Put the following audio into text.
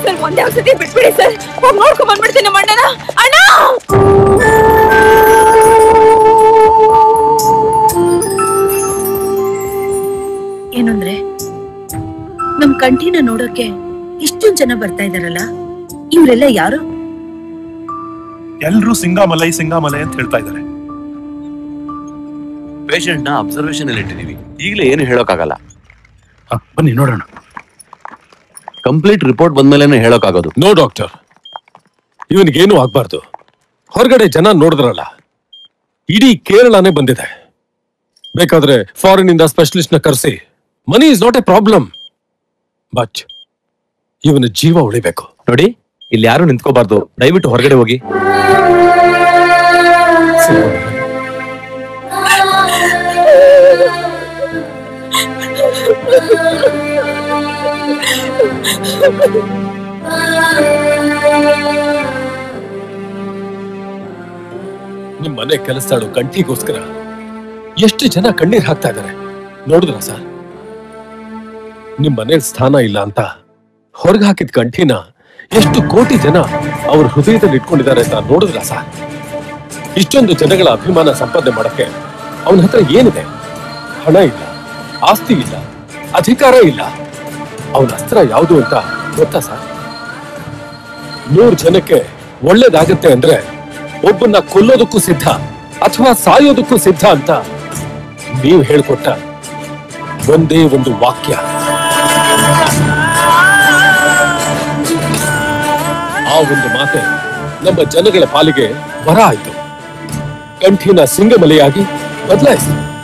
sir ಒಂದೇ ಒಂದ್ಸತಿ ಬಿಟ್ಬಿಡಿ ಸರ್ ಹೋಗಿ ನೋಡ್ಕೊಂಡ್ ಬಂದ್ಬಿಡ್ತೀನಿ ನಮ್ಮ ಅಣ್ಣನ ಅಣ್ಣ ಏನಂದ್ರೆ ನಮ್ ಕಂಠಿನ ನೋಡೋಕೆ ಇಷ್ಟೊಂದ್ ಜನ ಬರ್ತಾ ಇದಾರಲ್ಲ ಇವ್ರೆಲ್ಲ ಯಾರು ಎಲ್ರೂ ಸಿಂಗಾಮಲೈ ಸಿಂಗಾಮಲೈ ಅಂತ ಹೇಳ್ತಾ ಇದ್ದಾರೆ ಪೇಷಂಟ್ ನ ಅಬ್ಸರ್ವೇಷನ್ ಅಲ್ಲಿ ಇಟ್ಟಿದೀವಿ ಈಗಲೇ ಏನು ಹೇಳೋಕ್ಕಾಗಲ್ಲ ಬನ್ನಿ ನೋಡೋಣ ಕಂಪ್ಲೀಟ್ ರಿಪೋರ್ಟ್ ಬಂದ್ಮೇಲೆ ಹೇಳೋಕ್ಕಾಗೋದು ನೋ ಡಾಕ್ಟರ್ ಇವನಿಗೇನು ಆಗ್ಬಾರ್ದು ಹೊರಗಡೆ ಜನ ನೋಡಿದ್ರಲ್ಲ ಇಡೀ ಕೇರಳನೇ ಬಂದಿದೆ ಬೇಕಾದ್ರೆ ಫಾರಿನ್ ಇಂದ ಸ್ಪೆಷಲಿಸ್ಟ್ ನ ಕರೆಸಿ money is not a problem but ಇವನ ಜೀವ ಉಳಿಬೇಕು ನೋಡಿ ಇಲ್ಲಿ ಯಾರು ನಿಂತ್ಕೋಬಾರ್ದು ದಯವಿಟ್ಟು ಹೊರಗಡೆ ಹೋಗಿ ನಿಮ್ ಮನೆ ಕೆಲಸದಾಳು ಕಂಠಿಗೋಸ್ಕರ ಎಷ್ಟು ಜನ ಕಣ್ಣೀರ್ ಹಾಕ್ತಾ ಇದ್ದಾರೆ ನೋಡಿದ್ರ ಸರ್ ನಿಮ್ ಮನೇಲಿ ಸ್ಥಾನ ಇಲ್ಲ ಅಂತ ಹೊರಗೆ ಹಾಕಿದ ಕಂಠಿನ ಎಷ್ಟು ಕೋಟಿ ಜನ ಅವ್ರ ಹೃದಯದಲ್ಲಿ ಇಟ್ಕೊಂಡಿದ್ದಾರೆ ಅಂತ ನೋಡಿದ್ರ ಸರ್ ಇಷ್ಟೊಂದು ಜನಗಳ ಅಭಿಮಾನ ಸಂಪಾದನೆ ಮಾಡಕ್ಕೆ ಅವನ ಹತ್ರ ಏನಿದೆ ಹಣ ಇಲ್ಲ ಆಸ್ತಿ ಇಲ್ಲ ಅಧಿಕಾರ ಇಲ್ಲ ಅವನ ಅಸ್ತ್ರ ಯಾವುದು ಅಂತ ಗೊತ್ತಾ ಸರ್ ನೂರು ಜನಕ್ಕೆ ಒಳ್ಳೇದಾಗತ್ತೆ ಅಂದ್ರೆ ಒಬ್ಬನ್ನ ಕೊಲ್ಲೋದಕ್ಕೂ ಸಿದ್ಧ ಅಥವಾ ಸಾಯೋದಕ್ಕೂ ಸಿದ್ಧ ಅಂತ ನೀವು ಹೇಳ್ಕೊಟ್ಟ ಒಂದೇ ಒಂದು ವಾಕ್ಯ ಆ ಒಂದು ಮಾತೆ ನಮ್ಮ ಜನಗಳ ಪಾಲಿಗೆ ವರ ಆಯ್ತು ಕಂಠಿನ ಸಿಂಗಮಲೆಯಾಗಿ ಬದಲಾಯಿಸಿ